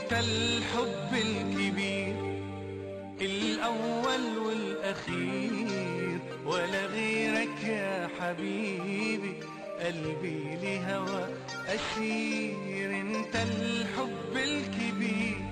انت الحب الكبير الاول والاخير ولا غيرك يا حبيبي قلبي لهوى اسير انت الحب الكبير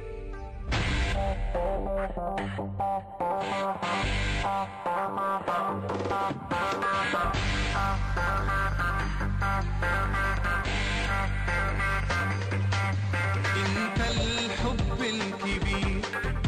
انت الحب الكبير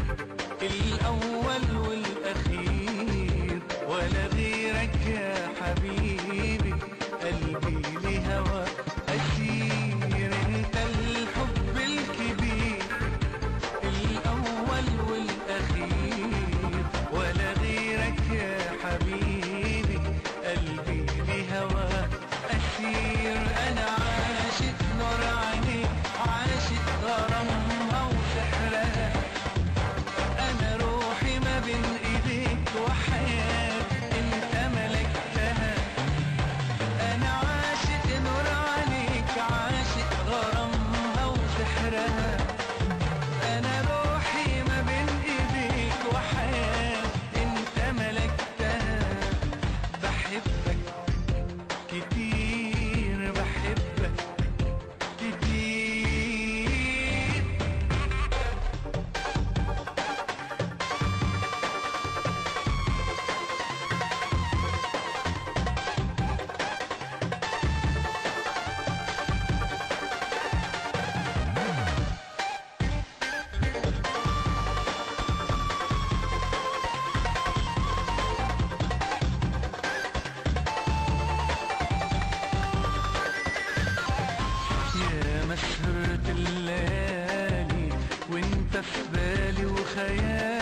الاول والاخير ولا غيرك يا حبيبي قلبي لهوى اسير انت الحب الكبير الاول والاخير ولا غيرك يا حبيبي قلبي لهوى اسير انا عاشق نور عينيك عاشق غرامها وسحرها انا روحي ما بين ايديك وحياة انت ملكتها انا عاشق نور عليك عاشق غرامها وسحرها انا روحي ما بين ايديك وحياة انت ملكتها بحبك كتير بحبك كتير يا مسهرة الليالي وانت في بالي وخيالي